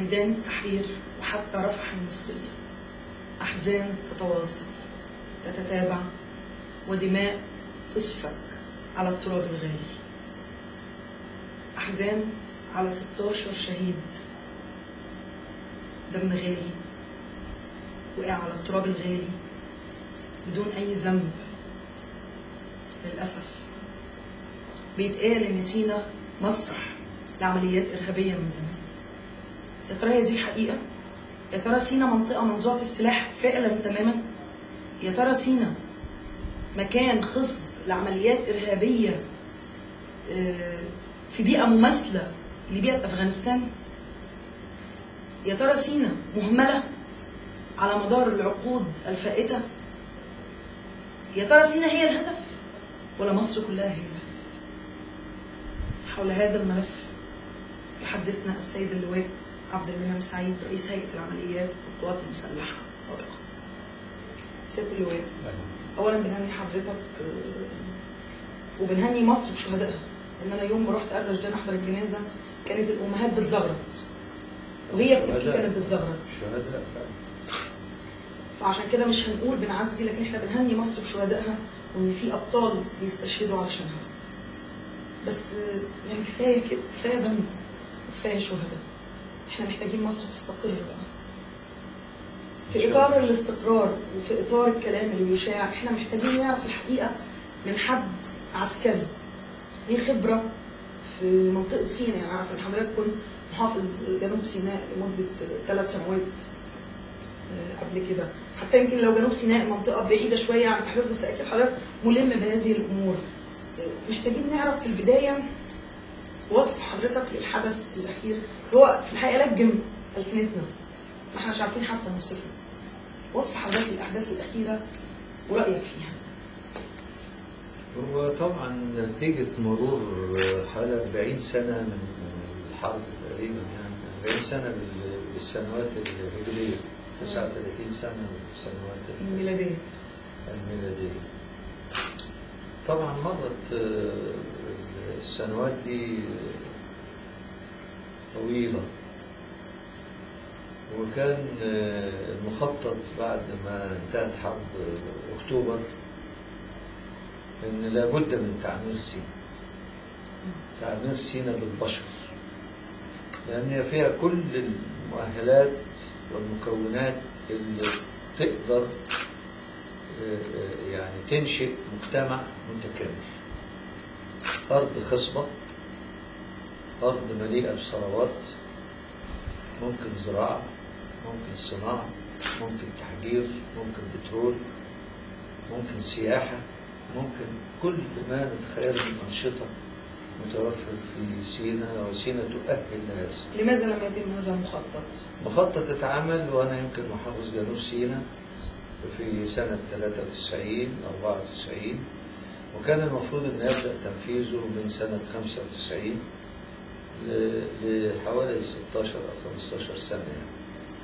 ميدان التحرير وحتى رفح المصرية أحزان تتواصل تتتابع ودماء تسفك على التراب الغالي أحزان على 16 شهيد دم غالي وقع على التراب الغالي بدون أي ذنب للأسف بيتقال إن سينا مسرح لعمليات إرهابية من زمان يا ترى هي دي الحقيقة؟ يا ترى سينا منطقة منزوعة السلاح فعلا تماما؟ يا ترى سينا مكان خصب لعمليات إرهابية آه، في بيئة مماثلة لبيئة أفغانستان؟ يا ترى سينا مهملة على مدار العقود الفائتة؟ يا ترى سينا هي الهدف ولا مصر كلها هي الهدف؟ حول هذا الملف يحدثنا السيد اللواء عبد المنعم سعيد رئيس هيئة العمليات والقوات المسلحة سابقا. سيادة اللواء أولا بنهني حضرتك آه، وبنهني مصر بشهدائها إن أنا يوم ما رحت أرجدان أحضر الجنازة كانت الأمهات بتزغرط وهي بتبكي شهداء. كانت بتزغرط شهداء فعلا فعشان كده مش هنقول بنعزي لكن احنا بنهني مصر بشهدائها وان في ابطال بيستشهدوا علشانها بس آه، يعني كفايه كده كفايه دم كفايه شهداء احنا محتاجين مصر تستقر بقى إن في شاء اطار الاستقرار وفي اطار الكلام اللي بيشاع احنا محتاجين نعرف الحقيقه من حد عسكري ليه خبره في منطقه سيناء يعني عارفه ان حضرتك كنت محافظ جنوب سيناء لمده ثلاث سنوات آه، قبل كده حتى يمكن لو جنوب سيناء منطقه بعيده شويه عن الاحداث بس اكيد حضرتك ملم بهذه الامور آه، محتاجين نعرف في البدايه وصف حضرتك للحدث الاخير هو في الحقيقه لجم السنتنا ما احناش عارفين حتى نوصفه وصف حضرتك للاحداث الاخيره ورايك فيها هو طبعا نتيجة مرور حوالي 40 سنة من من الحرب تقريبا يعني 40 سنة بال- بالسنوات الهجرية 39 سنة بالسنوات الميلاديه الميلادية طبعا مرت آه، السنوات دي طويلة وكان آه، المخطط بعد ما انتهت حرب أكتوبر إن لابد من تعمير سينا تعمير سينا بالبشر لأن هي فيها كل المؤهلات والمكونات اللي تقدر آه، آه، يعني تنشئ مجتمع متكامل أرض خصبة أرض مليئة بثروات ممكن زراعة ممكن صناعة ممكن تحجير ممكن بترول ممكن سياحة ممكن كل ما نتخيل من أنشطة متوفر في سينا وسينا تؤهل لهذا لماذا لم يتم هذا المخطط؟ مخطط اتعمل وأنا يمكن محافظ جنوب سينا في سنة 93 94 وكان المفروض أن يبدأ تنفيذه من سنة 95 ل- لحوالي 16 أو 15 سنة يعني.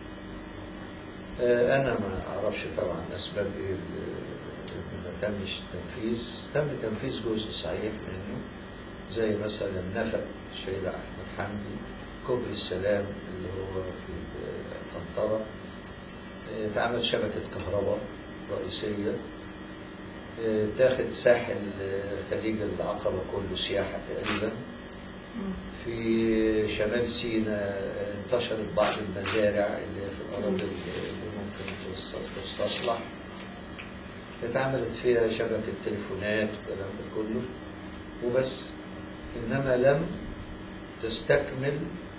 آه، أنا ما أعرفش طبعا أسباب إيه ال- إن ما تمش التنفيذ تم تنفيذ جزء صحيح منه زي مثلا نفق الشهيد أحمد حمدي كوبري السلام اللي هو في آه، قنطرة آه، اتعمل شبكة كهرباء رئيسية آه، تاخد ساحل آه، خليج العقبة كله سياحة تقريبا في شمال سيناء انتشرت بعض المزارع اللي في الأراضي اللي ممكن تست- تستصلح اتعملت فيها شبكة تليفونات والكلام ده كله وبس إنما لم تستكمل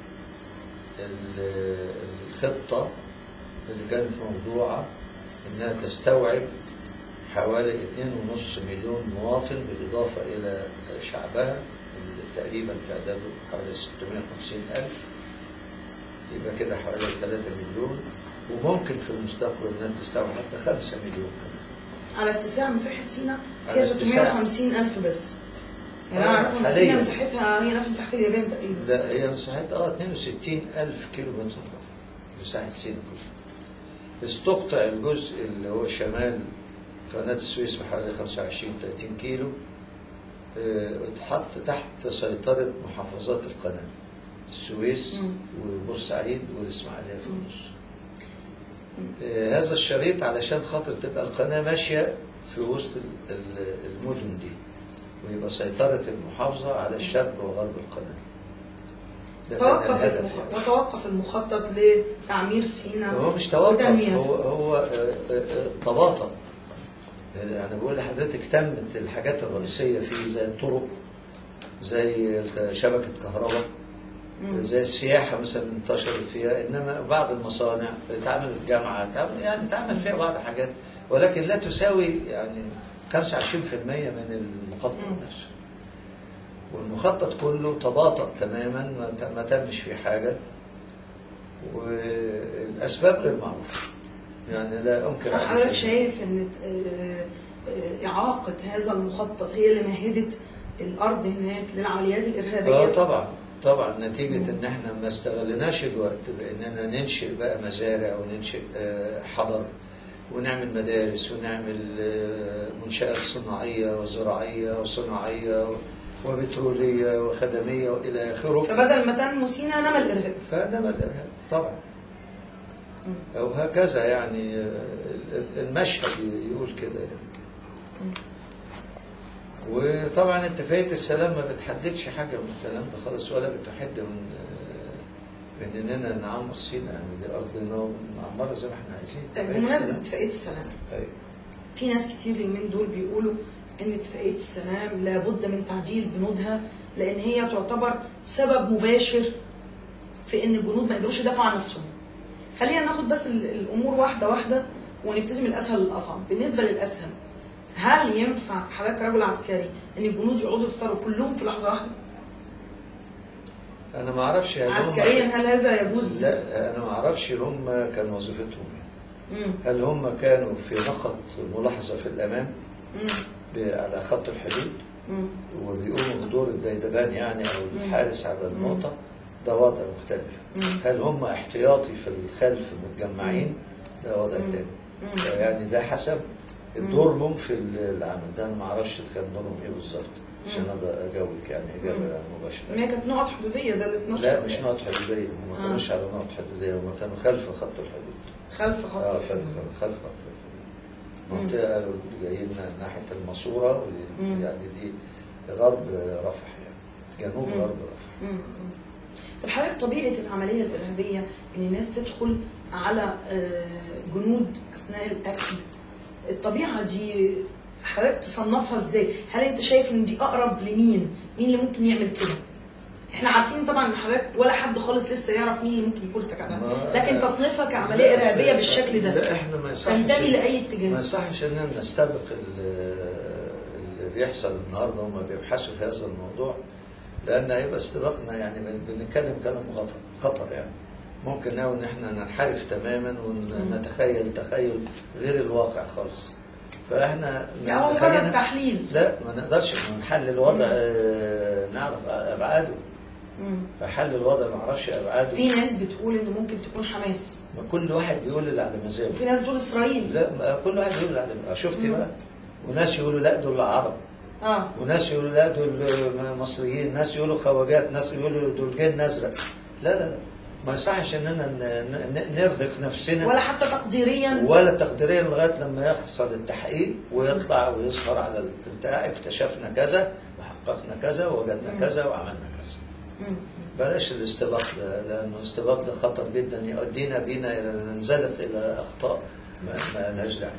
ال- الخطة اللي كانت موضوعة إنها تستوعب حوالي 2.5 مليون مواطن بالإضافة إلى شعبها اللي تقريبا تعداده حوالي 650 ألف يبقى كده حوالي 3 مليون وممكن في المستقبل إنها تستوعب حتى 5 مليون كمان على اتساع مساحه سينا على هي اتساع. 650 الف بس يعني انا آه، عارفه ان حالياً. سينا مساحتها هي نفس مساحه اليابان تقريبا لا هي مساحتها اه 62 ألف كيلو متر مربع مساحة سينا كلها استقطع الجزء اللي هو شمال قناة السويس بحوالي 25 30 كيلو آه، اتحط تحت سيطرة محافظات القناة السويس مم. وبورسعيد والاسماعيليه في النص آه، هذا الشريط علشان خاطر تبقى القناه ماشيه في وسط ال- ال- المدن دي ويبقى سيطره المحافظه على الشرق وغرب القناه ده كان توقف الهدف المخ... يعني. وتوقف المخطط لتعمير سيناء هو مش توقف وتنميتها. هو هو آه، آه، آه، تباطأ يعني انا بقول لحضرتك تمت الحاجات الرئيسيه فيه زي الطرق زي ال- شبكه كهرباء مم. زي السياحه مثلا انتشرت فيها انما بعض المصانع اتعملت جامعه اتعمل- يعني اتعمل فيها بعض الحاجات ولكن لا تساوي يعني 25% من المخطط مم. نفسه والمخطط كله تباطأ تماما ما ت- ما تمش فيه حاجه والاسباب غير معروفه يعني لا انكر عليك حضرتك شايف ان آه، آه، اعاقه هذا المخطط هي اللي مهدت الارض هناك للعمليات الارهابيه اه طبعا طبعا نتيجة ان احنا ما استغلناش الوقت باننا ننشئ بقى مزارع وننشئ آه، حضر ونعمل مدارس ونعمل آه، منشآت صناعية وزراعية وصناعية وبترولية وخدمية وإلى آخره فبدل ما تنمو سيناء نما الارهاب فنما الإرهاب طبعا أو هكذا يعني آه، ال- ال- المشهد يقول كده يعني وطبعا اتفاقية السلام ما بتحددش حاجة من الكلام ده خالص ولا بتحد من آه، من اننا نعمر سينا يعني دي ارضنا ونعمرها زي ما احنا عايزين طيب اتفاقية بمناسبه السلام. اتفاقيه السلام أيوة. في ناس كتير اليومين دول بيقولوا ان اتفاقيه السلام لابد من تعديل بنودها لان هي تعتبر سبب مباشر في ان الجنود ما يقدروش يدافعوا عن نفسهم. خلينا ناخد بس ال- الامور واحده واحده ونبتدي من الاسهل للاصعب. بالنسبه للاسهل هل ينفع حضرتك كرجل عسكري ان الجنود يقعدوا يفطروا كلهم في لحظه واحده؟ انا ما اعرفش هل هم- عسكريا هل هذا يجوز؟ لا انا ما اعرفش هم كان وظيفتهم إيه. مم. هل هم كانوا في نقط ملاحظة في الامام مم. ب- على خط الحدود مم. وبيقوموا بدور الديدبان يعني او مم. الحارس على النقطة ده وضع مختلف مم. هل هم احتياطي في الخلف متجمعين ده وضع مم. تاني مم. يعني ده حسب دورهم في العمل ده انا ما اعرفش كان دورهم ايه بالظبط عشان اقدر اجاوبك يعني اجابه مم. مباشره ما هي كانت نقط حدوديه ده اللي اتنشر لا مش نقط حدوديه هم ما آه. كانوش على نقط حدوديه هم كانوا خلف خط الحدود خلف خط اه خلف الحدود. خلف خط الحدود منطقه اللي جايين ناحيه الماسوره واللي- مم. يعني دي غرب رفح يعني جنوب مم. غرب رفح مم. مم. طب حضرتك طبيعة العملية الإرهابية إن الناس تدخل على آه، جنود أثناء الأكل الطبيعة دي حضرتك تصنفها إزاي؟ هل أنت شايف إن دي أقرب لمين؟ مين اللي ممكن يعمل كده؟ احنا عارفين طبعا ان حضرتك ولا حد خالص لسه يعرف مين اللي ممكن يكون ارتكب ده ما- لكن تصنيفها كعمليه لا، ارهابيه بالشكل ده لا احنا ما يصحش تنتمي لاي ما اتجاه يصحش اننا نستبق ال- اللي بيحصل النهارده هم بيبحثوا في هذا الموضوع لان هيبقى استباقنا يعني بن- بنتكلم كلام خطر خطر يعني ممكن ناوي ان احنا ننحرف تماما ونتخيل تخيل غير الواقع خالص فاحنا ده هو خلينا- مجرد تحليل لا ما نقدرش نحلل الوضع آه، نعرف ابعاده مم. فحل الوضع ما نعرفش ابعاده في ناس بتقول انه ممكن تكون حماس ما كل واحد بيقول اللي على مزاجه وفي ناس بتقول اسرائيل لا ما كل واحد يقول اللي على مزاجه شفتي مم. بقى وناس يقولوا لا دول عرب اه وناس يقولوا لا دول مصريين ناس يقولوا خواجات ناس يقولوا دول جن ازرق لا لا لا ما يصحش اننا ن- ن- نرهق نفسنا ولا حتى تقديريا ولا تقديريا لغايه لما يحصل التحقيق ويطلع ويظهر على البتاع اكتشفنا كذا وحققنا كذا ووجدنا كذا وعملنا كذا مم. بلاش الاستباق ده لانه الاستباق ده خطر جدا يؤدينا بينا الى ننزلق الى اخطاء ما, ما لهاش داعي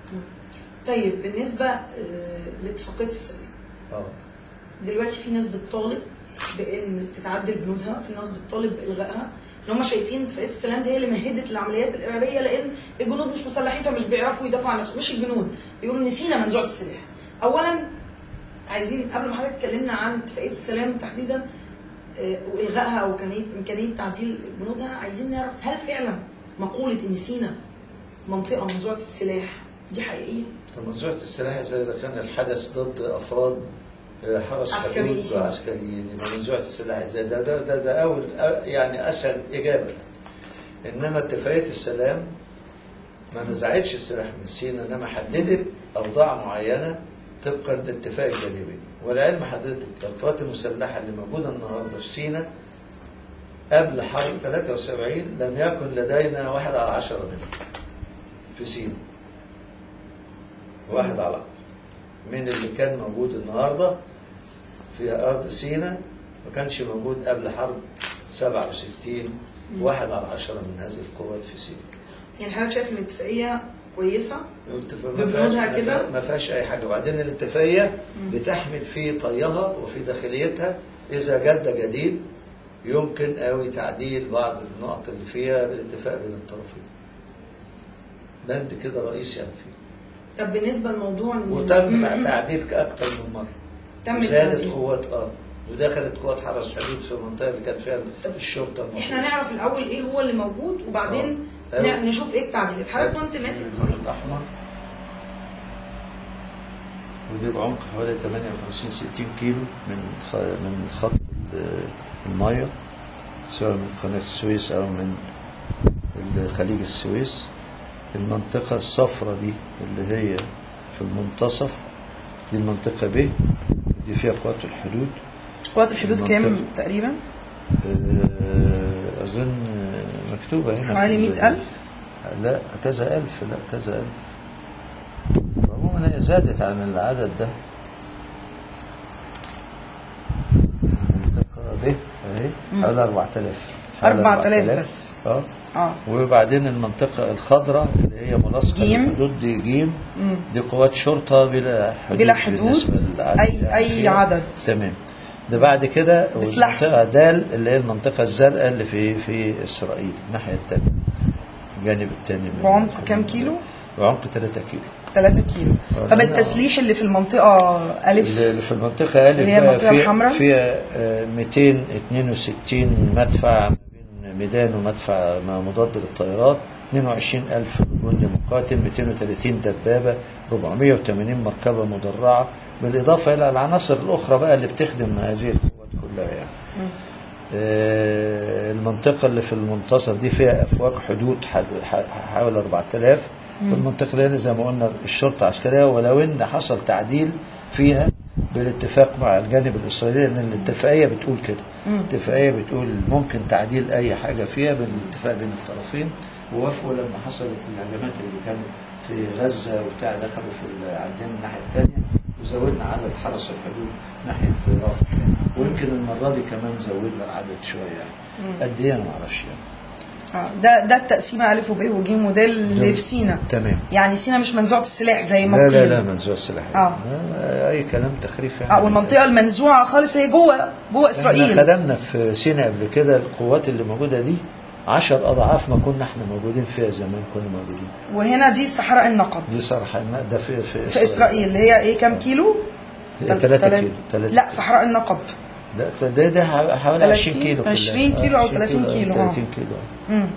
طيب بالنسبه آه، لاتفاقيه السلام اه دلوقتي في ناس بتطالب بان تتعدل بنودها في ناس بتطالب بالغائها ان هم شايفين اتفاقيه السلام دي هي اللي مهدت العمليات الارهابيه لان الجنود مش مسلحين فمش بيعرفوا يدافعوا عن نفسهم مش الجنود بيقولوا ان سينا منزوعه السلاح اولا عايزين قبل ما حضرتك اتكلمنا عن اتفاقيه السلام تحديدا آه، والغائها او امكانيه امكانيه تعديل بنودها عايزين نعرف هل فعلا مقوله ان سينا منطقه منزوعه السلاح دي حقيقيه؟ طب منزوعة السلاح زي اذا كان الحدث ضد افراد آه، حرس عسكريين. حدود وعسكريين يبقى منزوعة السلاح زي ده ده ده, ده اول آه، يعني اسهل اجابه انما اتفاقيه السلام ما نزعتش السلاح من سينا انما حددت اوضاع معينه طبقا للاتفاق الجانبي والعلم حضرتك القوات المسلحه اللي موجوده النهارده في سينا قبل حرب 73 لم يكن لدينا واحد على عشرة منه في سينا واحد على عشرة من اللي كان موجود النهارده في أرض سينا ما كانش موجود قبل حرب 67 واحد على عشرة من هذه القوات في سينا يعني حضرتك شايف ان الاتفاقيه كويسه الاتفاق ما ببنودها فيهاش- ما كده؟ فيها- ما فيهاش اي حاجه وبعدين الاتفاقيه بتحمل في طيها وفي داخليتها اذا جد جديد يمكن قوي تعديل بعض النقط اللي فيها بالاتفاق بين الطرفين بند كده رئيسي يعني فيه طب بالنسبه لموضوع إن- وتم تعديل اكتر من مره تم زادت التعديل. قوات اه ودخلت قوات حرس حدود في المنطقه اللي كان فيها طب الشرطه الموجودة. احنا نعرف الاول ايه هو اللي موجود وبعدين آه. ن- نشوف ايه التعديلات حضرتك كنت ماسك خريطه احمر ودي بعمق حوالي 58 60 كيلو من خ... من خط ال- الميه سواء من قناه السويس او من ال- خليج السويس المنطقه الصفراء دي اللي هي في المنتصف دي المنطقه ب دي فيها قوات الحدود قوات الحدود كام المنطقة. تقريبا آه، اظن مكتوبه هنا في حوالي ال- 100,000 لا كذا ألف لا كذا ألف عموما هي زادت عن العدد ده المنطقة ب اهي حوالي 4000 حوالي 4000 بس. اه اه وبعدين المنطقة الخضراء اللي هي ملاصقة جيم. للحدود دي جيم دي قوات شرطة بلا حدود بلا حدود. بالنسبة للعدد أي- يعني أي فيها. عدد. تمام ده بعد كده بسلاح. والمنطقة دال اللي هي المنطقة الزرقاء اللي في في إسرائيل الناحية الثانية الجانب الثاني من بعمق كام كيلو؟ بعمق 3 كيلو 3 كيلو آه. طب التسليح اللي في المنطقه الف اللي في المنطقة ألف اللي هي بقى المنطقة فيها- الحمراء؟ فيها آه، 262 مدفع ما بين ميدان ومدفع ما مضاد للطيارات 22 ألف جندي مقاتل 230 دبابة 480 مركبة مدرعة بالإضافة إلى العناصر الأخرى بقى اللي بتخدم هذه القوات كلها يعني آه، المنطقة اللي في المنتصف دي فيها أفواج حدود حد- ح- حوالي 4000 والمنطقة اللي هنا زي ما قلنا الشرطة العسكرية ولو إن حصل تعديل فيها بالاتفاق مع الجانب الإسرائيلي لأن الاتفاقية بتقول كده الاتفاقية بتقول ممكن تعديل أي حاجة فيها بالاتفاق بين الطرفين ووافقوا لما حصلت الهجمات اللي كانت في غزة وبتاع دخلوا في ال- عندنا الناحية الثانية وزودنا عدد حرس الحدود ناحية رفح يعني ويمكن المرة دي كمان زودنا العدد شوية يعني قد إيه أنا ما أعرفش يعني آه، ده ده التقسيمه الف وب وج وده اللي في سينا تمام يعني سينا مش منزوعه السلاح زي ما لا لا قيل. لا منزوع السلاح آه. آه، أي كلام تخريف يعني اه والمنطقه المنزوعه خالص هي جوه جوه احنا اسرائيل خدمنا في سينا قبل كده القوات اللي موجودة دي عشر أضعاف ما كنا احنا موجودين فيها زمان كنا موجودين وهنا دي صحراء النقب دي صراحة إن- ده في في في اسرائيل اللي هي ايه كام كيلو؟ تل- 3 تلات- كيلو تلاتة لا صحراء النقب لا ده ده حوالي 30 20 كيلو كلها. 20 كيلو أو 30 كيلو، آه. 30 كيلو مم.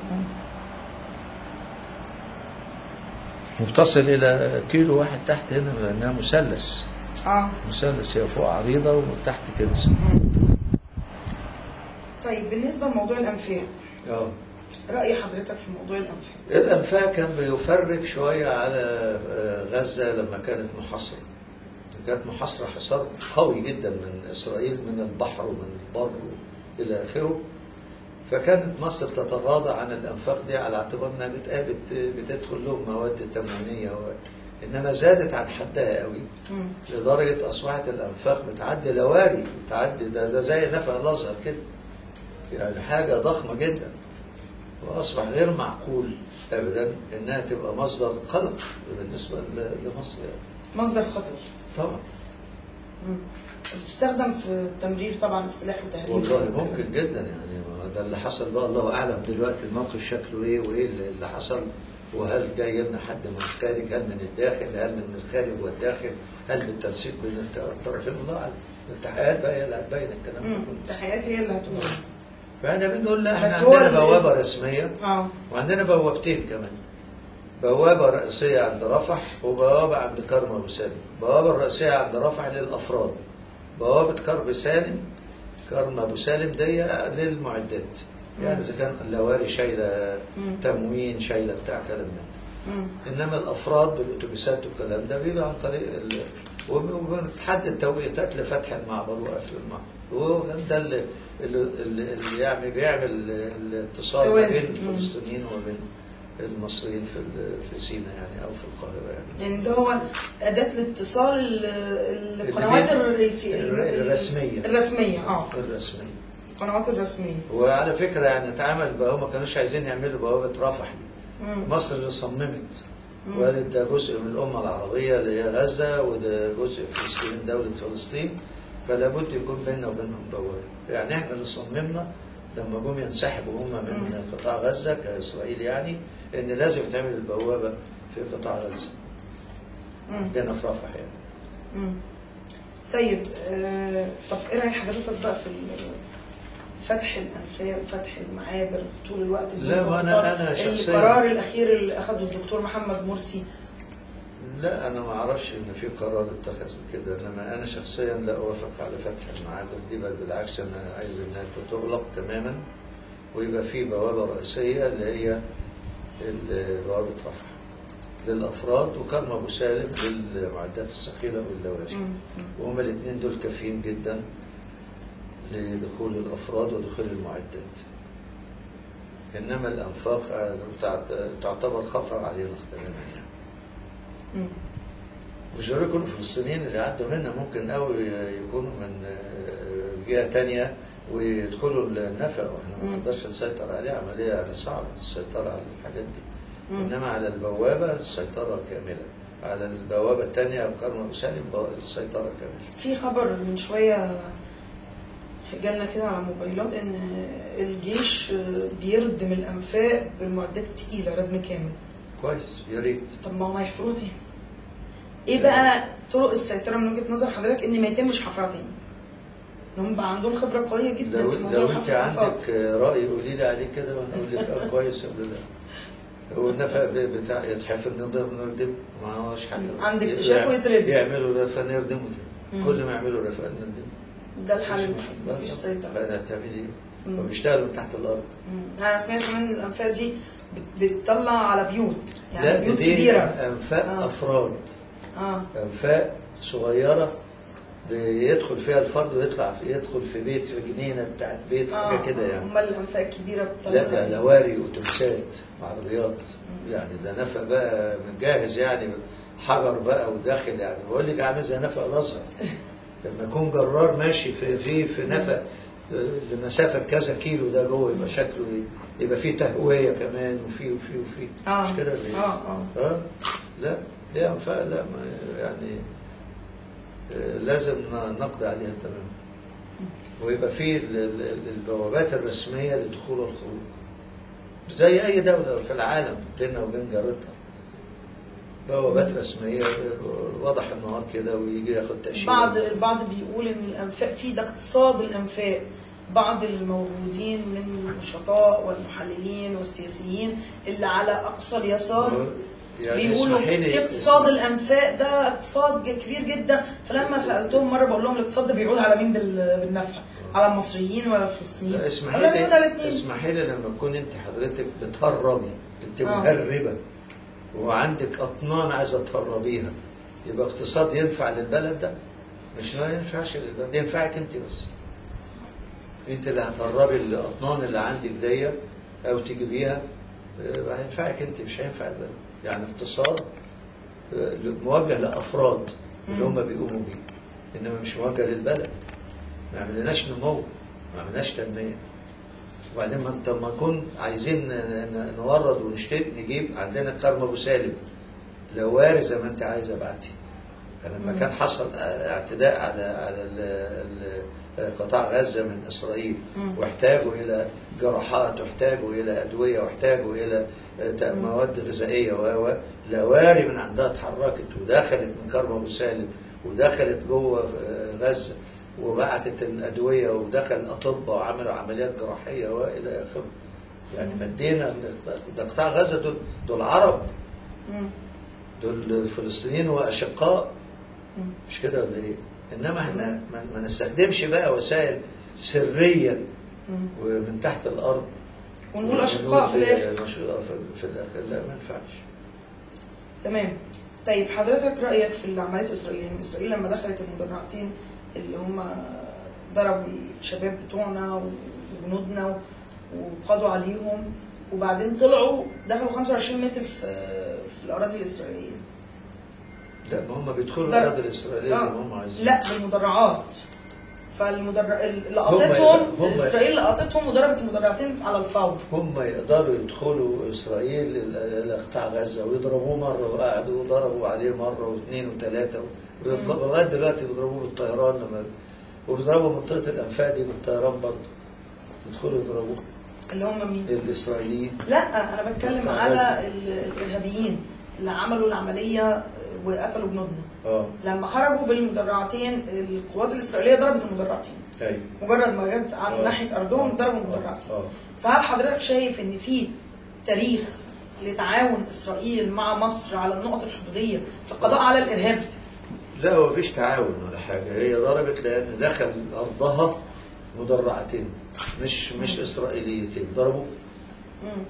وبتصل إلى كيلو واحد تحت هنا لأنها مثلث اه مثلث هي فوق عريضة وتحت كده طيب بالنسبه لموضوع الانفاق اه راي حضرتك في موضوع الانفاق الأنفاق كان بيفرج شوية على آه، غزة لما كانت محاصرة كانت محاصرة حصار قوي جدا من إسرائيل من البحر ومن البر إلى آخره فكانت مصر تتغاضى عن الأنفاق دي على اعتبار أنها بتقابل بتدخل لهم مواد تموينية و... إنما زادت عن حدها قوي مم. لدرجة أصبحت الأنفاق بتعدي لواري بتعدي ده, ده زي نفق الأزهر كده يعني حاجة ضخمة جدا وأصبح غير معقول أبدا إنها تبقى مصدر قلق بالنسبة ل- لمصر يعني. مصدر خطر طبعا مم. بتستخدم في تمرير طبعا السلاح وتهريبه والله ممكن جدا يعني ما ده اللي حصل بقى الله أعلم دلوقتي الموقف شكله إيه وإيه اللي اللي حصل وهل جاي لنا حد من الخارج هل من الداخل هل من الخارج والداخل هل بالتنسيق بين الطرفين الله أعلم التحقيقات بقى هي اللي هتبين الكلام ده مم. كله التحقيقات هي اللي هتقول فاحنا بنقول لا بس احنا هو عندنا ال- بوابه رسميه اه وعندنا بوابتين كمان بوابة رئيسية عند رفح وبوابة عند كرم أبو سالم البوابة الرئيسية عند رفح للأفراد بوابة كرم سالم كرم أبو سالم دي للمعدات يعني إذا كان اللواري شايلة مم. تموين شايلة بتاع كلام من مم. إنما الأفراد بالأتوبيسات والكلام ده بيبقى عن طريق ال- وب- وبتحدد توقيتات لفتح المعبر وقفل المعبر وهو ده اللي, اللي, اللي اللي يعني بيعمل الاتصال ما توازن. بين مم. الفلسطينيين وبين المصريين في ال- في سيناء يعني او في القاهره يعني يعني ده هو أداة الاتصال ال- القنوات اللي هي الرئيسية الر- الرسمية. الرسمية اه الرسميه القنوات الرسمية وعلى فكره يعني اتعمل بقى هم ما كانوش عايزين يعملوا بوابه رفح دي مم. مصر اللي صممت مم. وقالت ده جزء من الأمة العربية اللي هي غزة وده جزء فلسطين من دولة فلسطين فلا بد يكون بيننا وبينهم بوابة يعني احنا اللي صممنا لما جم ينسحبوا هم من قطاع غزة كإسرائيل يعني إن لازم تعمل البوابة في قطاع غزة مم. عندنا في رفح يعني مم. طيب آه، طب ايه راي حضرتك بقى في ال- فتح الانفاق وفتح المعابر طول الوقت لا، ما أنا- أنا شخصياً- القرار الاخير اللي اخده الدكتور محمد مرسي لا أنا ما أعرفش إن في قرار اتخذ كده إنما أنا شخصيا لا أوافق على فتح المعابر دي بل بالعكس أنا عايز إنها تغلق تماما ويبقى في بوابة رئيسية اللي هي ال- بوابة رفح للأفراد وكرم أبو سالم للمعدات الثقيلة واللواشي مم. مم. وهما الاثنين دول كافيين جدا لدخول الأفراد ودخول المعدات إنما الأنفاق آه، تعت- تعتبر خطر علينا تماما يعني مم. مش ضروري يكونوا فلسطينيين اللي عدوا منا ممكن قوي يكونوا من آه، جهة تانية ويدخلوا النفق واحنا ما مم. نقدرش نسيطر عليه عملية يعني صعبة السيطرة على الحاجات دي مم. انما على البوابة السيطرة كاملة على البوابة الثانية بقرن أبو سالم بو- السيطرة كاملة في خبر من شويه جالنا كده على موبايلات ان الجيش بيردم الانفاق بالمعدات التقيله ردم كامل كويس يا ريت طب ما هو هيحفروها تاني ايه بقى طرق السيطره من وجهه نظر حضرتك ان ما يتمش حفرها تاني ان هم بقى عندهم خبره قويه جدا لو في موضوع لو انت حفر الانفاق عندك رأي قولي لي عليه كده وانا اقول لك اه كويس ولا لا هو النفق ب- بتاع يتحفر نقدر نردم ما هوش حاجة عند اكتشاف ويتردم. يعملوا رفا نردمه تاني مم. كل ما يعملوا رفا نردمه ده الحل مش الوحيد مشكلة. مفيش سيطره هتعملي ايه؟ مم. وبيشتغلوا من تحت الارض مم. انا سمعت كمان ان الانفاق دي بت- بتطلع على بيوت يعني لا بيوت دي كبيره انفاق آه. افراد اه انفاق صغيره بيدخل فيها الفرد ويطلع في يدخل في بيت في جنينه بتاعت بيت اه حاجه كده يعني امال الانفاق الكبيره بتطلع لا ده لواري وتمسات وعربيات يعني ده نفق بقى متجهز يعني حجر بقى وداخل يعني بقول لك عامل زي نفق الازهر لما يكون جرار ماشي في في في نفق آه، لمسافه كذا كيلو ده جوه يبقى شكله ايه؟ يبقى فيه تهويه كمان وفيه وفيه وفيه اه مش كده ولا ايه؟ اه اه اه لا دي انفاق لا ما يعني آه، لازم ن- نقضي عليها تماما ويبقى في ال- ال- البوابات الرسميه للدخول والخروج زي اي دوله في العالم بيننا وبين جارتها بوابات رسميه آه، واضح النهار كده ويجي ياخد تاشيره بعض البعض بيقول ان الانفاق في ده اقتصاد الانفاق بعض الموجودين من النشطاء والمحللين والسياسيين اللي على اقصى اليسار يعني بيقولوا اسمحي لي- في اقتصاد الانفاق ده اقتصاد ج- كبير جدا فلما سالتهم مره بقول لهم الاقتصاد ده بيعود على مين بال- بالنفع على المصريين ولا الفلسطينيين لا، اسمحي قال لك بيعود على لي الاثنين اسمحي لي لما تكون انت حضرتك بتهربي انت آه. مهربه وعندك اطنان عايزه تهربيها يبقى اقتصاد ينفع للبلد ده مش ما ينفعش للبلد ينفعك انت بس انت اللي هتهربي الاطنان اللي عندك دي او تجيبيها آه، هينفعك انت مش هينفع البلد يعني اقتصاد آه، موجه لافراد اللي هم بيقوموا بيه انما مش موجه للبلد ما عملناش نمو ما عملناش تنميه وبعدين ما انت لما نكون عايزين ن- ن- نورد ونشتري نجيب عندنا كرم ابو سالم لواري زي ما انت عايز ابعتي لما مم. كان حصل اعتداء على على ال- ال- قطاع غزه من اسرائيل مم. واحتاجوا الى جراحات واحتاجوا الى ادويه واحتاجوا الى ت- مم. مواد غذائيه و و- لواري من عندها اتحركت ودخلت من كرم ابو سالم ودخلت جوه آه، غزه وبعتت الادويه ودخل الاطباء وعملوا عمليات جراحيه والى اخره يعني مدينا ال- ده قطاع غزه دول دول عرب مم. دول فلسطينيين واشقاء مم. مش كده ولا ايه؟ انما احنا ما, ما نستخدمش بقى وسائل سريه مم. ومن تحت الارض ونقول اشقاء في الاخر مش- في, في الاخر لا ما ينفعش تمام طيب حضرتك رايك في عمليه اسرائيل يعني اسرائيل لما دخلت المدرعتين اللي هم ضربوا الشباب بتوعنا وجنودنا وقضوا عليهم وبعدين طلعوا دخلوا 25 متر في في الاراضي الاسرائيليه لا ما هم بيدخلوا ضرب. الأراضي الإسرائيلية زي آه. ما هم عايزين لا بالمدرعات فالمدرع اللي هم- لقطتهم هم- اسرائيل لقطتهم وضربت المدرعتين على الفور هم يقدروا يدخلوا إسرائيل إلى إلى قطاع غزة ويضربوه مرة وقعدوا وضربوا عليه مرة واثنين وثلاثة ويضربوا- لغاية دلوقتي بيضربوه بالطيران لما وبيضربوا منطقة الأنفاق دي بالطيران برضه يدخلوا يضربوه اللي هم مين؟ الإسرائيليين لا انا بتكلم بتاع على غزة. ال- الارهابيين اللي عملوا العمليه وقتلوا جنودنا اه لما خرجوا بالمدرعتين القوات الاسرائيليه ضربت المدرعتين ايوه مجرد ما جت على آه. ناحيه ارضهم ضربوا المدرعتين اه فهل حضرتك شايف ان في تاريخ لتعاون اسرائيل مع مصر على النقط الحدوديه في القضاء على الارهاب؟ لا هو مفيش تعاون ولا حاجة هي ضربت لأن دخل أرضها مدرعتين مش مش إسرائيليتين ضربوا مم.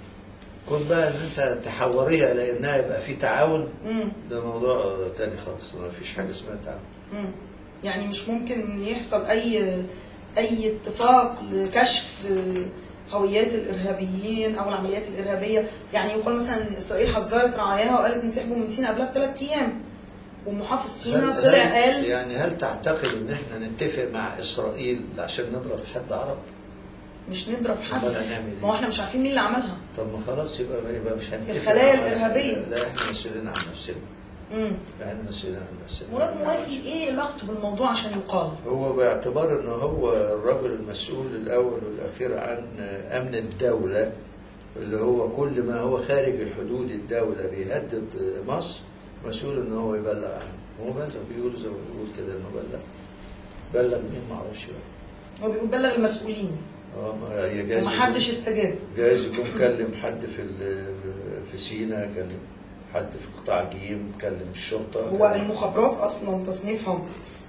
كون بقى إن أنت تحوريها لأنها يبقى في تعاون مم. ده موضوع تاني خالص ما فيش حاجة اسمها تعاون مم. يعني مش ممكن يحصل اي اي اتفاق لكشف هويات الارهابيين او العمليات الارهابيه يعني يقال مثلا ان اسرائيل حذرت رعاياها وقالت انسحبوا من سيناء قبلها بثلاث ايام ومحافظ سيناء هل- طلع هل- قال يعني هل تعتقد إن إحنا نتفق مع إسرائيل عشان نضرب حد عرب؟ مش نضرب حد أمال هنعمل ما هو إيه؟ احنا مش عارفين مين اللي عملها طب ما خلاص يبقى يبقى مش هنتفق الخلايا مع- الإرهابية. لا إحنا مسؤولين عن نفسنا مم. إحنا مسؤولين عن نفسنا مراد موافي ايه علاقته بالموضوع عشان يقال هو باعتبار انه هو الرجل المسؤول الاول والاخير عن امن الدوله اللي هو كل ما هو خارج الحدود الدوله بيهدد مصر مسؤول ان هو يبلغ عنه هو بلغ بيقول زي ما بيقول كده انه بلغ بلغ مين ما اعرفش بقى هو بيقول بلغ المسؤولين اه ما هي جايز ومحدش استجاب جايز يكون كلم حد في ال- في سينا كلم حد في قطاع جيم كلم الشرطه هو كلم- المخابرات اصلا تصنيفها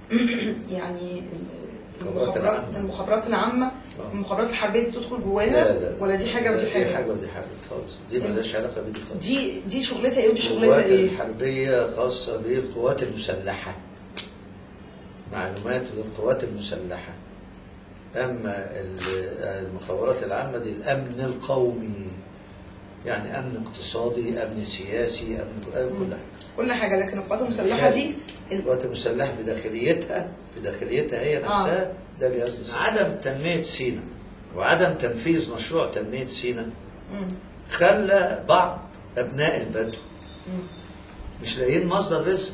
يعني ال- المخابرات المخابرات العامة. المخابرات العامة آه. المخابرات الحربية دي تدخل لا جواها لا ولا دي حاجة ودي دي حاجة حاجه ودي حاجه خالص دي مالهاش علاقه بدي خالص دي دي شغلتها ايه ودي شغلتها القوات ايه الحربية خاصة بالقوات المسلحة معلومات للقوات المسلحة أما ال- المخابرات العامة دي الأمن القومي يعني أمن اقتصادي أمن سياسي أمن كل حاجة كل حاجة لكن القوات المسلحة دي ال- القوات المسلحة بداخليتها بداخليتها هي نفسها ده جهاز نسيج. عدم تنمية سينا وعدم تنفيذ مشروع تنمية سينا مم. خلى بعض أبناء البدو مم. مش لاقيين مصدر رزق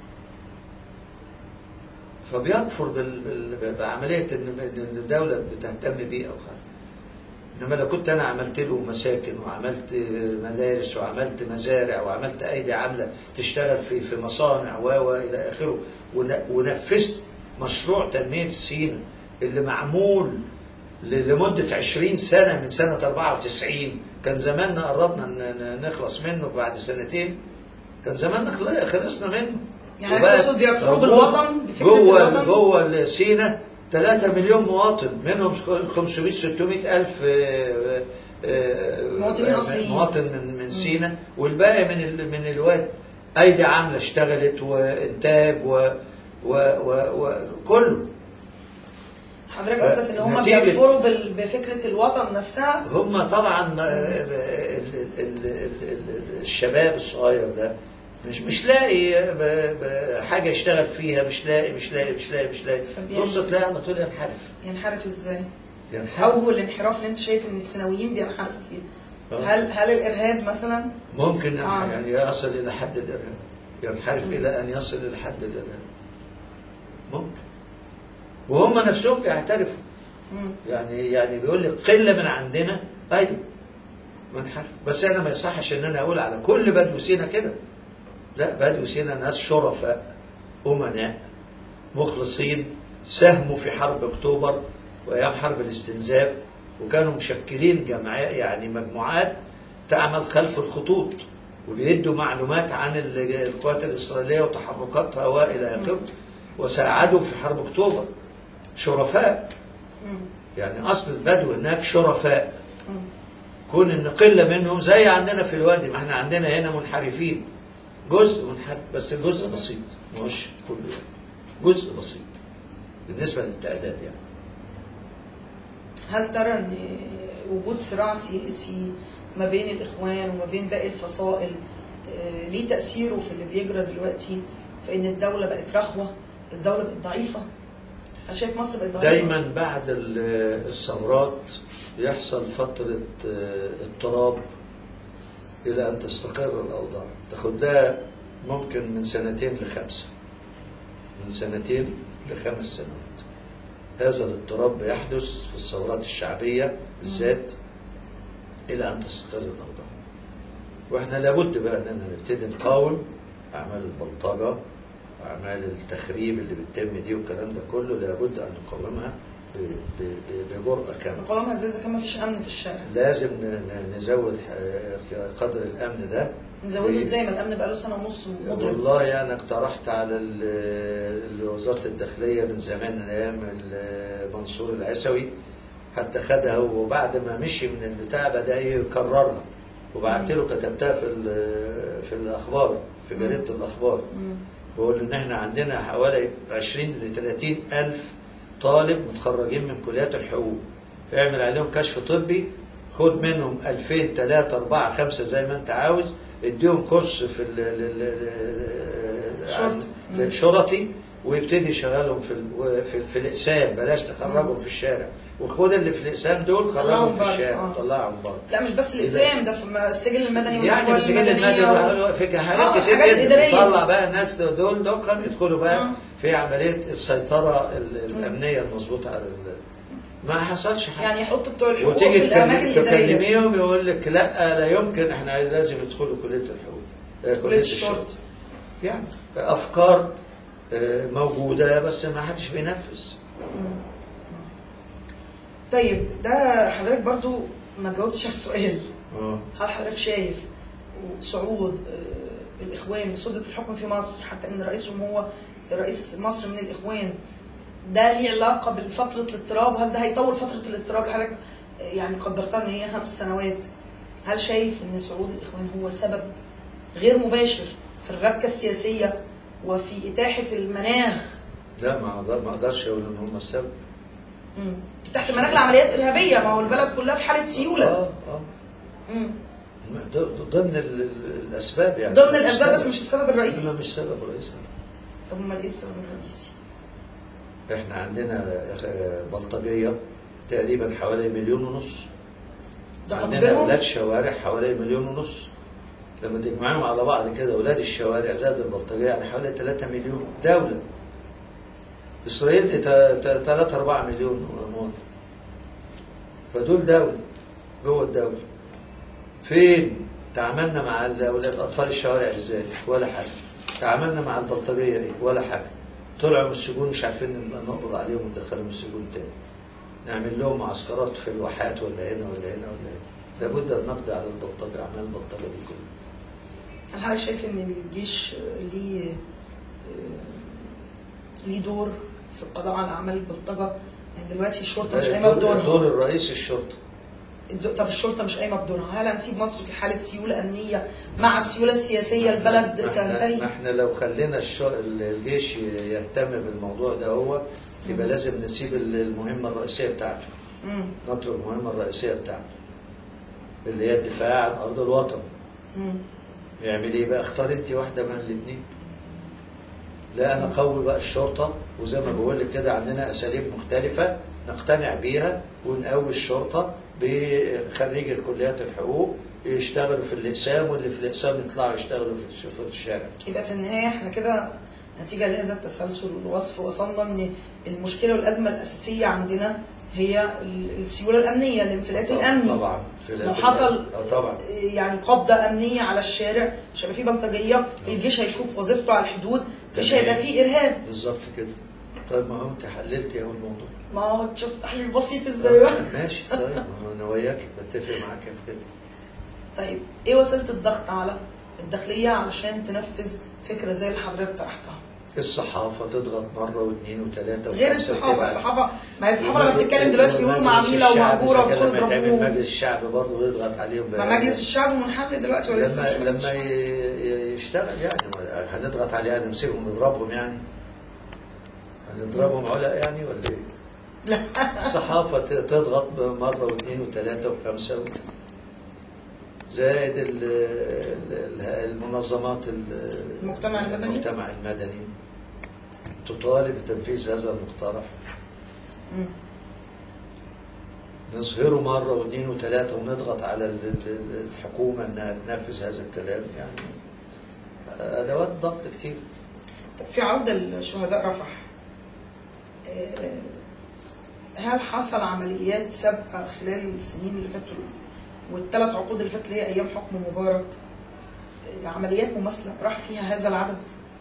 فبيكفر بال... بال... بعملية إن إن الدولة بتهتم بيه أو خير إنما لو كنت أنا عملت له مساكن وعملت مدارس وعملت مزارع وعملت أيدي عاملة تشتغل في في مصانع و و إلى آخره ون- ونفذت مشروع تنمية سينا اللي معمول ل- لمدة 20 سنة من سنة 94 كان زماننا قربنا ن- ن- نخلص منه بعد سنتين كان زماننا خل- خلصنا منه يعني وبقى تقصد بيكفروا موجود بالوطن بفكرة جوه الوطن جوه سينا 3 مليون مواطن منهم 500 600 الف آه، آه، مواطنين أصليين. مواطن من من سينا والباقي من ال- من الواد ايدي عامله اشتغلت وانتاج و و و وكله حضرتك قصدك ان هم نتيجة- بيكفروا بال- بفكرة الوطن نفسها هم طبعا ما- ال- ال- ال- ال- ال- الشباب الصغير ده مش مش لاقي ب- ب- حاجه يشتغل فيها مش لاقي مش لاقي مش لاقي مش لاقي فبيعمل- بص تلاقي على طول ينحرف ينحرف ازاي؟ ينحرف او الانحراف اللي انت شايف ان الثانويين بينحرفوا فيه آه. هل هل الارهاب مثلا ممكن آه. يعني يصل الى حد الارهاب ينحرف الى ان يصل الى حد الارهاب ممكن وهم نفسهم بيعترفوا مم. يعني يعني بيقول لك قله من عندنا ايوه منحرف بس انا ما يصحش ان انا اقول على كل بدو سينا كده لا بدو سينا ناس شرفاء امناء مخلصين ساهموا في حرب اكتوبر وايام حرب الاستنزاف وكانوا مشكلين جمعية يعني مجموعات تعمل خلف الخطوط وبيدوا معلومات عن ال- القوات الاسرائيليه وتحركاتها والى اخره وساعدوا في حرب اكتوبر شرفاء مم. يعني اصل البدو هناك شرفاء مم. كون ان قله منهم زي عندنا في الوادي ما احنا عندنا هنا منحرفين جزء منحد بس جزء بسيط مش كله يعني. جزء بسيط بالنسبه للتعداد يعني هل ترى ان وجود صراع سياسي ما بين الاخوان وما بين باقي الفصائل آه، ليه تاثيره في اللي بيجرى دلوقتي في ان الدوله بقت رخوه الدوله بقت ضعيفه انا شايف مصر بقت ضعيفه دايما بعد ال- الثورات يحصل فترة آه، اضطراب إلى أن تستقر الأوضاع تاخد لها ممكن من سنتين لخمسة من سنتين لخمس سنوات هذا الاضطراب بيحدث في الثورات الشعبية بالذات إلى أن تستقر الأوضاع وإحنا لابد بقى أننا نبتدي نقاوم أعمال البلطجة أعمال التخريب اللي بتتم دي والكلام ده كله لابد أن نقاومها ب- ب- ب- بجرأة كاملة مقاومه ازاي اذا كان ما فيش امن في الشارع لازم ن- ن- نزود ح- قدر الأمن ده نزوده ب- ازاي ما الامن بقاله سنه ونص مضرب والله انا اقترحت على ال- ال- وزاره الداخليه من زمان من ايام ال- منصور العسوي حتى خدها وبعد ما مشي من البتاع بدا يكررها وبعت له كتبتها في ال- في الاخبار في جريده الاخبار مم. بقول ان احنا عندنا حوالي 20 ل 30 الف طالب متخرجين من كليات الحقوق اعمل عليهم كشف طبي خد منهم 2000 3 4 5 زي ما انت عاوز اديهم كورس في ال- ال- ال- شرط. ال- الشرطي ويبتدي يشغلهم في ال- في, في الاقسام بلاش تخرجهم في الشارع وخد اللي في الاقسام دول خرجهم طلعهم في بره. الشارع آه. طلعهم بره لا مش بس الاقسام ده في السجل المدني يعني والأحوال بس كده المدنية المدني و- في آه، حاجات كتير حاجات جدا إدارية. طلع بقى الناس دول دول كانوا يدخلوا بقى آه. في عمليه السيطره ال- الامنيه المظبوطه على ال- ما حصلش حاجه يعني يحطوا بتوع الحقوق في وتيجي الاماكن تكلم- الاداريه تكلميهم يقول لك لا لا يمكن احنا لازم يدخلوا كليه الحقوق آه، كليه الشرطه يعني افكار آه، موجوده بس ما حدش بينفذ طيب ده حضرتك برضو ما جاوبتش على السؤال اه هل حضرتك شايف صعود آه، الاخوان سدة الحكم في مصر حتى ان رئيسهم هو رئيس مصر من الاخوان ده ليه علاقه بفتره الاضطراب هل ده هيطول فتره الاضطراب اللي حضرتك آه، يعني قدرتها ان هي خمس سنوات هل شايف ان صعود الاخوان هو سبب غير مباشر في الربكه السياسيه وفي اتاحه المناخ لا ما أقدر- ما اقدرش اقول ان هم السبب مم. تحت مناخ العمليات ارهابيه ما هو البلد كلها في حاله سيوله اه اه مم. ض- ضمن ال- ال- الاسباب يعني ضمن الاسباب بس السبب. مش السبب الرئيسي لا مش سبب رئيسي طب امال ايه السبب الرئيسي؟ احنا عندنا آه، بلطجيه تقريبا حوالي مليون ونص ده عندنا تقديرهم؟ اولاد شوارع حوالي مليون ونص لما تجمعهم على بعض كده اولاد الشوارع زائد البلطجيه يعني حوالي 3 مليون دوله اسرائيل دي 3 4 مليون مواطن فدول دوله جوه الدوله فين تعاملنا مع الاولاد اطفال الشوارع ازاي ولا حاجه تعاملنا مع البلطجيه ايه ولا حاجه طلعوا من السجون مش عارفين نقبض عليهم وندخلهم السجون تاني نعمل لهم معسكرات في الواحات ولا هنا ولا هنا ولا هنا لابد ان نقضي على البلطجه اعمال البلطجه دي كلها هل حضرتك شايف ان الجيش ليه ليه دور في القضاء على اعمال البلطجه؟ يعني دلوقتي الشرطه مش قايمه دور, بدورها دور الرئيس الشرطه الدو- طب الشرطه مش قايمه بدورها، هل هنسيب مصر في حاله سيوله امنيه مع السيوله السياسيه البلد ما احنا, ما تنتهي؟ احنا لو خلينا الش- الجيش يهتم بالموضوع ده هو يبقى لازم نسيب المهمه الرئيسيه بتاعته مم. نترك المهمه الرئيسيه بتاعته اللي هي الدفاع عن ارض الوطن مم. يعمل ايه بقى اختار انت واحده من الاثنين لا انا قوي بقى الشرطه وزي ما بقول لك كده عندنا اساليب مختلفه نقتنع بيها ونقوي الشرطه بخريج الكليات الحقوق يشتغلوا في الاقسام واللي في الاقسام يطلعوا يشتغلوا في الش- في الشارع يبقى في النهايه احنا كده نتيجه لهذا التسلسل والوصف وصلنا ان المشكله والازمه الاساسيه عندنا هي ال- السيوله الامنيه الانفلات الامني طبعا في لو حصل اه طبعا يعني قبضه امنيه على الشارع مش هيبقى فيه بلطجيه الجيش هيشوف وظيفته على الحدود مش تمام. هيبقى فيه ارهاب بالظبط كده طيب ما هو انت حللتي اهو الموضوع ما هو شفت تحليل بسيط ازاي بقى ماشي طيب ما هو انا وياك بتفق معاك في كده طيب ايه وسيله الضغط على الداخليه علشان تنفذ فكره زي اللي حضرتك طرحتها الصحافه تضغط مره واثنين وثلاثه غير وخمسة الصحافه وتبعت. الصحافه ما هي الصحافه لما بتتكلم دلوقتي بيقولوا معاميله ومعبوره ويدخلوا لما تعمل يضربوهم مجلس الشعب برضه يضغط عليهم ما مجلس الشعب منحل دلوقتي ولا لسه لما مش مجلس لما الشعب؟ ي- ي- يشتغل يعني هنضغط عليه نمسكهم نضربهم يعني هنضربهم علق يعني ولا ايه؟ لا الصحافة ت- تضغط مرة واثنين وثلاثة وخمسة و... زائد ال- ال- ال- المنظمات ال- المجتمع المدني؟ المجتمع المدني تطالب بتنفيذ هذا المقترح مم. نظهره مرة واثنين وثلاثة ونضغط على ال- ال- الحكومة انها تنفذ هذا الكلام يعني ادوات ضغط كتير طب في عودة لشهداء رفح آه، هل حصل عمليات سابقة خلال السنين اللي فاتوا والثلاث عقود اللي فاتت اللي هي أيام حكم مبارك آه، عمليات مماثلة راح فيها هذا العدد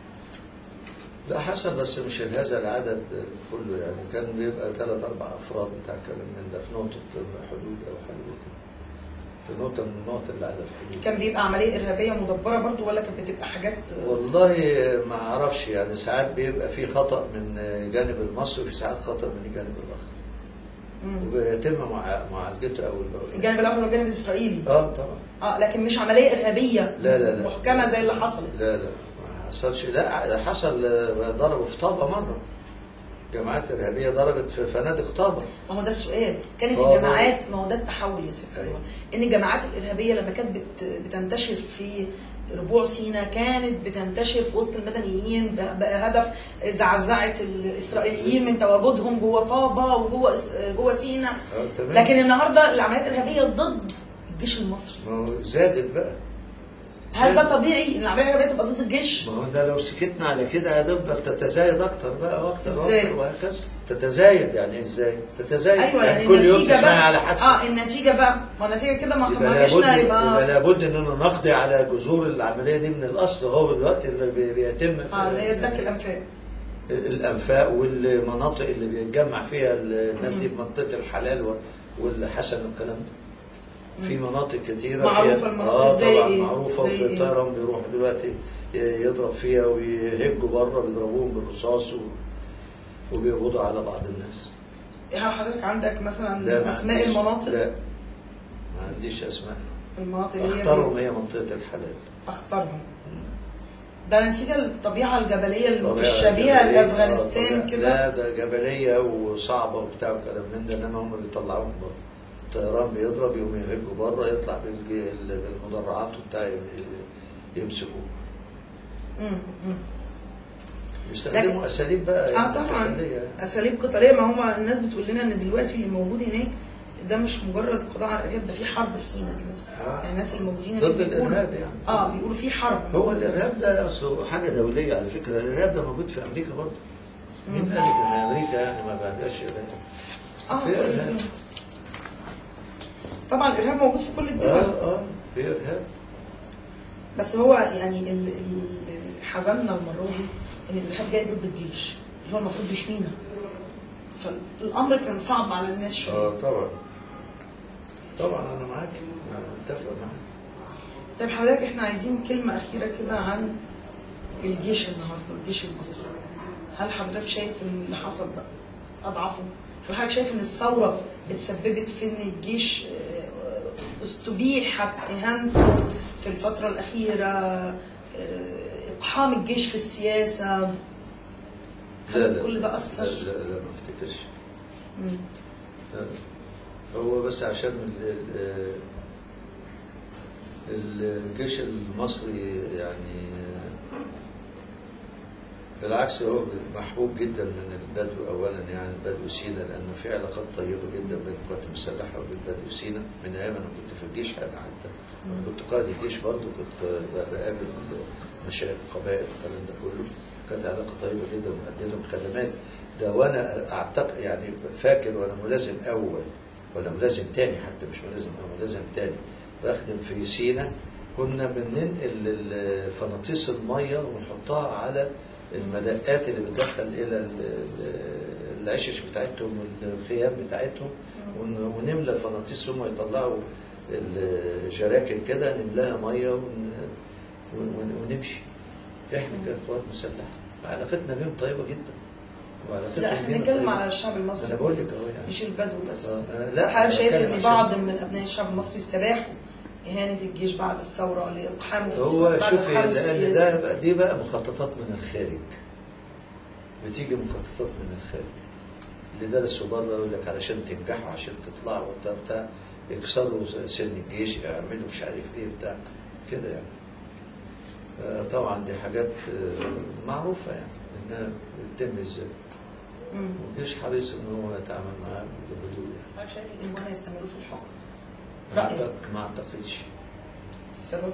لا حصل بس مش هذا العدد كله يعني كان بيبقى ثلاث اربع افراد بتاع كلام من ده في نقطة حدود او حاجة كده في نقطة من النقط اللي على الحدود كان بيبقى عملية إرهابية مدبرة برضو ولا كانت بتبقى حاجات آه، والله ما اعرفش يعني ساعات بيبقى في خطأ من جانب المصري وفي ساعات خطأ من الجانب الاخر مم. وبيتم مع- معالجته اول باول الجانب الآخر والجانب الإسرائيلي اه طبعا اه لكن مش عملية إرهابية لا لا لا. محكمة زي اللي حصلت لا لا ما حصلش لا حصل آه، ضربوا في طابة مرة جماعات إرهابية ضربت في فنادق طابة ما هو ده السؤال كانت طبعا. الجماعات ما هو ده التحول يا ست أيوة. أيوة. ان الجماعات الارهابيه لما كانت بت بتنتشر في ربوع سيناء كانت بتنتشر في وسط المدنيين ب- بهدف زعزعه الاسرائيليين من تواجدهم جوه طابه وجوه إس- جوه سيناء آه، تمام. لكن النهارده العمليات الارهابيه ضد الجيش المصري ما هو زادت بقى هل ده زادت. طبيعي ان العمليه الارهابيه تبقى ضد الجيش؟ ما هو ده لو سكتنا على كده هتفضل تتزايد اكتر بقى واكتر إزاي؟ واكتر وهكذا تتزايد يعني إيه ازاي؟ تتزايد ايوه يعني, كل يوم النتيجه تسمعي بقى على حادثه اه النتيجه بقى ما النتيجه كده ما يبقى ما لابد عشنا يبقى يبقى لابد اننا نقضي على جذور العمليه دي من الاصل هو دلوقتي اللي بي- بيتم في اه اللي هي اداك الانفاق الانفاق والمناطق اللي بيتجمع فيها الناس دي بمنطقه الحلال و- والحسن والكلام ده في مناطق كتيره معروفة فيها المناطق اه زي طبعا إيه؟ معروفه زي وفي إيه؟ الطيران بيروح دلوقتي يضرب فيها ويهجوا بره بيضربوهم بالرصاص و... وبيقبضوا على بعض الناس هل حضرتك عندك لا مثلا ما اسماء عنديش- المناطق لا ما عنديش اسماء المناطق اللي هي اختارهم هي منطقه الحلال اختارهم ده نتيجه للطبيعه الجبليه طبيعة الشبيهه جبلية، لافغانستان آه، كده لا ده جبليه وصعبه وبتاع وكلام من ده انما هم بيطلعوهم بره الطيران بيضرب يقوم يهجوا بره يطلع بالج- بالمدرعات وبتاع ي- يمسكوه مم، مم. بيستخدموا لكن- اساليب بقى اه يعني طبعا قتالية يعني. اساليب قتاليه ما هو الناس بتقول لنا ان دلوقتي اللي موجود هناك ده مش مجرد قضاء على الارهاب ده في حرب في سيناء دلوقتي آه. يعني الناس اللي موجودين هناك ضد بيقولوا الارهاب يعني اه بيقولوا في حرب هو الارهاب ده اصله حاجه دوليه على فكره الارهاب ده موجود في امريكا برضه مين مم. قال لك ان امريكا يعني ما بعدهاش ارهاب اه في إرهاب. طبعا الارهاب موجود في كل الدول اه اه في ارهاب بس هو يعني ال- ال- حزننا المره دي ان الارهاب جاي ضد الجيش اللي هو المفروض بيحمينا فالامر كان صعب على الناس شويه اه طبعا طبعا انا معاك انا متفق معاك طيب حضرتك احنا عايزين كلمه اخيره كده عن الجيش النهارده الجيش المصري هل حضرتك شايف ان اللي حصل ده اضعفه هل حضرتك شايف ان الثوره اتسببت في ان الجيش آه، استبيحت اهانته في الفتره الاخيره آه، اقحام الجيش في السياسه هل كل ده لا اثر لا, لا ما افتكرش مم. لا. هو بس عشان ال- ال- الجيش المصري يعني بالعكس هو محبوب جدا من البدو اولا يعني بدو سينا لانه في علاقات طيبه جدا بين القوات المسلحه وبين بدو سينا من ايام انا كنت في الجيش حتى حتى كنت قائد الجيش برضه كنت بقابل مشايخ القبائل والكلام ده كله كانت علاقه طيبه جدا ومقدم لهم خدمات ده وانا اعتقد يعني فاكر وانا ملازم اول ولا ملازم تاني حتى مش ملازم اول ملازم تاني بخدم في سينا كنا بننقل ال- فناطيس الميه ونحطها على المدقات اللي بتدخل الى ال- ال- العشش بتاعتهم والخيام بتاعتهم ون- ونملى فناطيس هم يطلعوا الجراكن كده نملاها ميه ون- ون- ونمشي احنا كقوات مسلحه علاقتنا بيهم طيبه جدا وعلاقتنا لا احنا بيهم بنتكلم طيبة. على الشعب المصري انا بقول لك اهو يعني مش البدو بس آه، أنا- لا حضرتك شايف بتكلم ان عشان- بعض من ابناء الشعب المصري استباحوا اهانه الجيش بعد الثوره لاقحامه في هو بعد شوفي إقحامه في لان السياسة. ده بقى دي بقى مخططات من الخارج بتيجي مخططات من الخارج اللي درسوا بره يقول لك علشان تنجحوا عشان تطلعوا وبتاع بتاع يكسروا سن الجيش يعملوا مش عارف ايه بتاع كده يعني آه، طبعا دي حاجات آه، معروفه يعني انها بتتم ازاي مم. والجيش حريص ان هو يتعامل معاه بهدوء يعني حضرتك شايف الاخوان هيستمروا في الحكم ما رأيك؟ أعتقد- ما اعتقدش السبب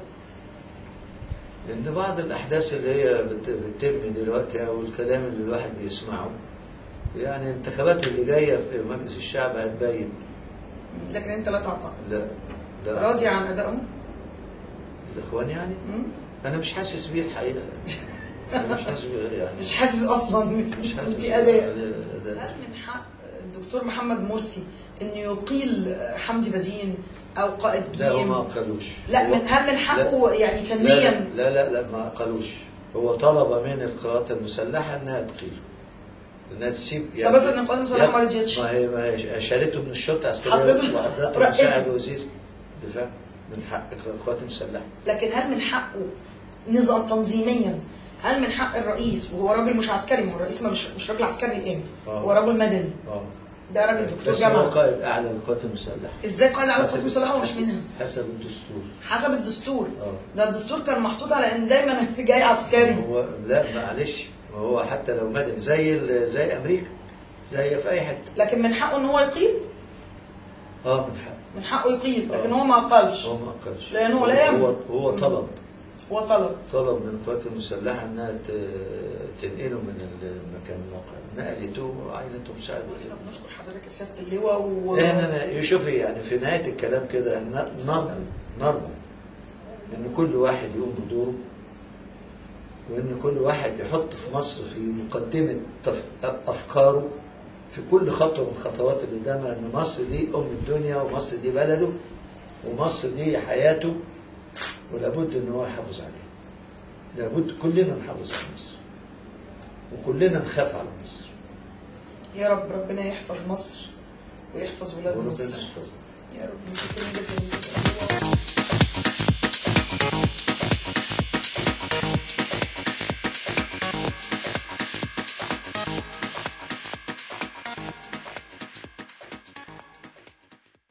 لأن بعض الأحداث اللي هي بت- بتتم دلوقتي أو الكلام اللي الواحد بيسمعه يعني الانتخابات اللي جاية في مجلس الشعب هتبين لكن انت لا تعتقد لا لا راضي عن ادائهم الإخوان يعني مم؟ أنا مش حاسس بيه الحقيقة أنا مش حاسس بيه يعني مش حاسس اصلا مش حاسس في اداء أداء. هل من حق الدكتور محمد مرسي انه يقيل حمدي بدين او قائد لا هو ما جيم قالوش لا هو- من هل من حقه يعني لا فنيا لا لا لا ما قالوش هو طلب من القوات المسلحة إنها تقيله إنها تسيب طب افرض ان القوات المسلحه ما رضيتش ما هي ما هي شالته من الشرطه العسكريه حطته- وحطته رقته. مساعد وزير دفاع من حق القوات المسلحه لكن هل من حقه نظام تنظيميا هل من حق الرئيس وهو راجل مش عسكري ما هو الرئيس ما مش مش راجل عسكري الان آه. هو راجل مدني اه ده راجل دكتور بس هو جامعه قائد اعلى للقوات المسلحه ازاي قائد على القوات حسب- المسلحه ومش حسب- منها حسب الدستور حسب الدستور اه ده الدستور كان محطوط على ان دايما جاي عسكري هو لا معلش ما هو حتى لو مدني زي ال- زي امريكا زي في اي حته لكن من حقه ان هو يقيل اه من حق من حقه يقيل لكن آه. هو ما اقلش هو ما اقلش لأنه لا هو يملك. هو طلب هو طلب طلب من القوات المسلحه انها ت- تنقله من المكان الموقع نقلته وعينته مساعد وزير احنا بنشكر حضرتك سياده اللواء و احنا شوفي يعني في نهايه الكلام كده احنا نرجو نرجو ان كل واحد يقوم بدوره وان كل واحد يحط في مصر في مقدمه تف- افكاره في كل خطوه من الخطوات اللي قدامها ان مصر دي ام الدنيا ومصر دي بلده ومصر دي حياته ولابد ان هو يحافظ عليها لابد كلنا نحافظ على مصر وكلنا نخاف على مصر يا رب ربنا يحفظ مصر ويحفظ ولاد وربنا مصر يحفظنا يا رب متشكرين جدا يا سيدي اللواء.